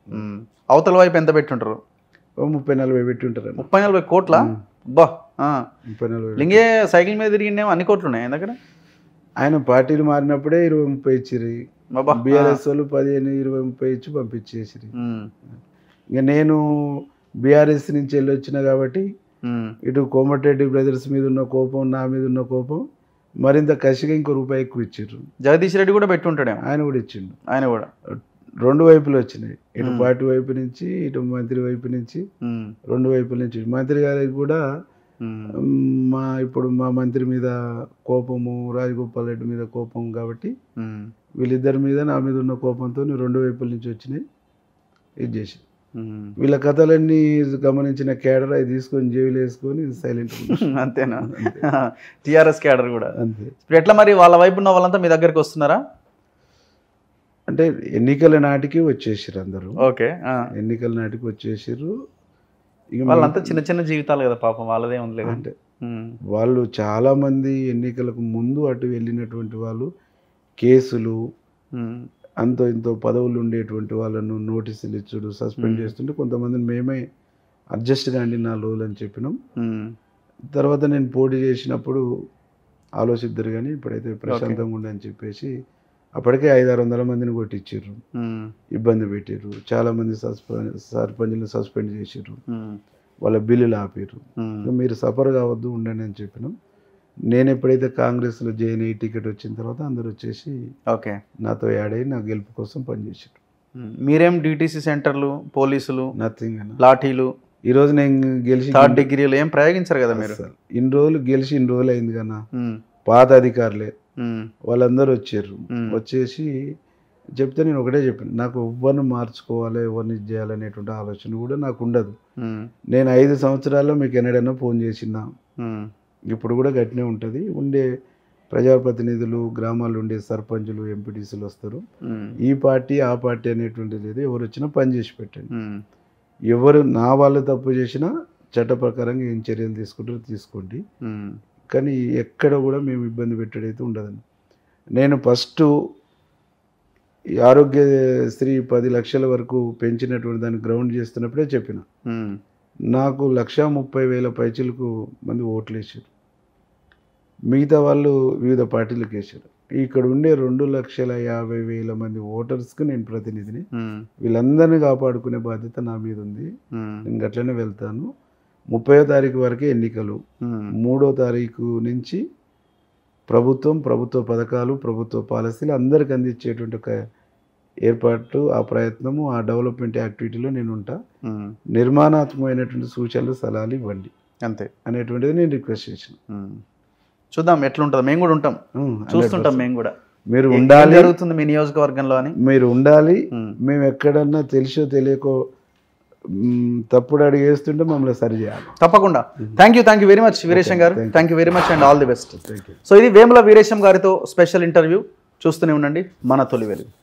ఉమ్. అవతల వైపు ఎంత పెట్టుంటారు ఓ ముప్పై నలభై పెట్టి ఉంటారు ముప్పై నలభై కోట్ల బా ముప్పై నలభై లింగే సైకిల్ మీద తిరిగిండేమో అన్ని కోట్లు ఉన్నాయి ఆయన దగ్గర ఆయన పార్టీలు మారినప్పుడే ఇరవై ముప్పై ఇచ్చిరి బాబా బీఆర్ఎస్ వాళ్ళు పదిహేను ఇరవై ముప్పై ఇచ్చి పంపించేసిరి ఉమ్. ఇంకా నేను బీఆర్ఎస్ నుంచి వెళ్ళి వచ్చిన కాబట్టి ఉమ్. ఇటు కోమటిరెడ్డి బ్రదర్స్ మీద ఉన్న కోపం నా మీద ఉన్న కోపం మరింత కసిగా ఇంకో రూపాయి ఎక్కువ ఇచ్చారు జగదీష్ రెడ్డి కూడా పెట్టుంటాడేమో ఆయన కూడా ఇచ్చిండు ఆయన కూడా రెండు వైపులు వచ్చినాయి ఇటు పార్టీ వైపు నుంచి ఇటు మంత్రి వైపు నుంచి ఉమ్. రెండు వైపుల నుంచి మంత్రి గారికి కూడా ఉమ్. మ్, మా ఇప్పుడు మా మంత్రి మీద కోపము రాజగోపాల్ రెడ్డి మీద కోపం కాబట్టి ఉమ్. వీళ్ళిద్దరి మీద నా మీద ఉన్న కోపంతో రెండు వైపుల నుంచి వచ్చినాయి ఇది చేసి ఉమ్. వీళ్ళ కథలన్నీ గమనించిన కేడర్ అది తీసుకొని జేబులు వేసుకొని సైలెంట్ అంతేనా టిఆర్ఎస్ క్యాడర్ కూడా అంతే ఇప్పుడు ఎట్లా మరి వాళ్ళ వైపు ఉన్న వాళ్ళంతా మీ దగ్గరికి వస్తున్నారా అంటే ఎన్నికల నాటికి వచ్చేసారు అందరూ ఓకే ఆ. ఎన్నికల నాటికి వచ్చేసారు ఇక వాళ్ళంతా చిన్న చిన్న జీవితాలు కదా పాపం వాళ్ళదే ఉంది అంటే వాళ్ళు చాలా మంది ఎన్నికలకు ముందు అటు వెళ్ళినటువంటి వాళ్ళు కేసులు అంతో ఇంతో పదవులు ఉండేటువంటి వాళ్ళను నోటీసులు ఇచ్చుడు సస్పెండ్ చేస్తుంటే కొంతమందిని మేమే అడ్జస్ట్ కాండి నా రోజులు అని చెప్పినాం తర్వాత నేను పోటీ చేసినప్పుడు ఆలోచిద్దరు కానీ ఇప్పుడైతే ప్రశాంతంగా ఉండని చెప్పేసి అప్పటికే ఐదు ఆరు వందల మందిని కొట్టించారు ఇబ్బంది పెట్టారు చాలా మంది సస్పెండ్ సర్పంచ్లు సస్పెండ్ చేసారు వాళ్ళ బిల్లులు ఆపారు ఇక మీరు సఫర్ కావద్దు ఉండండి అని చెప్పినాం నేను ఎప్పుడైతే కాంగ్రెస్లో జాయిన్ అయ్యి టికెట్ వచ్చిన తర్వాత అందరూ వచ్చేసి ఓకే నాతో యాడ్ అయ్యి నా గెలుపు కోసం పనిచేసారు మీరేం డిటీసీ సెంటర్లు పోలీసులు నథింగ్ అన్న లాఠీలు ఈ రోజు నేను గెలిచి థర్డ్ డిగ్రీలు ఏం ప్రయోగించారు కదా మీరు అసలు ఇన్ని రోజులు గెలిచి ఇన్ని రోజులు అయింది కన్నా ఉమ్, పాత అధికారులే ఉమ్, వాళ్ళందరూ వచ్చారు మ్మ్. వచ్చేసి చెప్తే నేను ఒకటే చెప్పాను నాకు ఎవరిని మార్చుకోవాలి ఎవరిని ఇది చేయాలనేటువంటి ఆలోచన కూడా నాకు ఉండదు ఉమ్, నేను ఐదు సంవత్సరాల్లో మీకు ఎన్నడైనా ఫోన్ చేసినా ఉమ్, ఇప్పుడు కూడా గట్టినే ఉంటుంది ఉండే ప్రజాప్రతినిధులు గ్రామాల్లో ఉండే సర్పంచులు ఎంపీటీసీలు వస్తారు ఉమ్, ఈ పార్టీ ఆ పార్టీ అనేటువంటిది లేదు ఎవరు వచ్చినా పని చేసి పెట్టండి ఉమ్, ఎవరు నా వాళ్ళు తప్పు చేసినా చట్ట ప్రకారంగా ఏం చర్యలు తీసుకుంటారో తీసుకోండి ఉమ్, కానీ ఎక్కడ కూడా మేము ఇబ్బంది పెట్టడైతే ఉండదండి నేను ఫస్ట్ ఈ ఆరోగ్యశ్రీ పది లక్షల వరకు పెంచినటువంటి దాన్ని గ్రౌండ్ చేస్తున్నప్పుడే చెప్పిన ఉమ్, నాకు లక్ష ముప్పై వేల పైచలకు మంది ఓట్లు వేసారు మిగతా వాళ్ళు వివిధ పార్టీలకు వేసారు ఇక్కడ ఉండే రెండు లక్షల యాభై వేల మంది ఓటర్స్కి నేను ప్రతినిధిని ఉమ్, వీళ్ళందరినీ కాపాడుకునే బాధ్యత నా మీద ఉంది ఉమ్, నేను గట్లనే వెళ్తాను ముప్పయో తారీఖు వరకే ఎన్నికలు ఉమ్, మూడో తారీఖు నుంచి ప్రభుత్వం ప్రభుత్వ పథకాలు ప్రభుత్వ పాలసీలు అందరికి అందించేటువంటి ఒక ఏర్పాటు ఆ ప్రయత్నము ఆ డెవలప్మెంట్ యాక్టివిటీలో నేను ఉంటా ఉమ్, నిర్మాణాత్మకమైనటువంటి సూచనలు సలహాలు ఇవ్వండి అంతే అనేటువంటిది నేను రిక్వెస్ట్ చేసిన ఉమ్. చూద్దాం ఎట్లుంటుందో మేము కూడా ఉంటాం ఉమ్, చూస్తుంటాం మేము కూడా మీరు ఏం ఉండాలి జరుగుతుంది మీ నియోజకవర్గంలో అని మీరు ఉండాలి ఉమ్, మేము ఎక్కడన్నా తెలిసో తెలియకో మ్, తప్పుడు అడిగి వేస్తుంటే మమ్మల్ని సరి చేయాలి తప్పకుండా thank you thank you very much Veeresham garu thank you very much and all the best thank you so ఇది వేముల వీరేశం గారితో స్పెషల్ ఇంటర్వ్యూ చూస్తూనే ఉండండి మన తొలి వెలుగు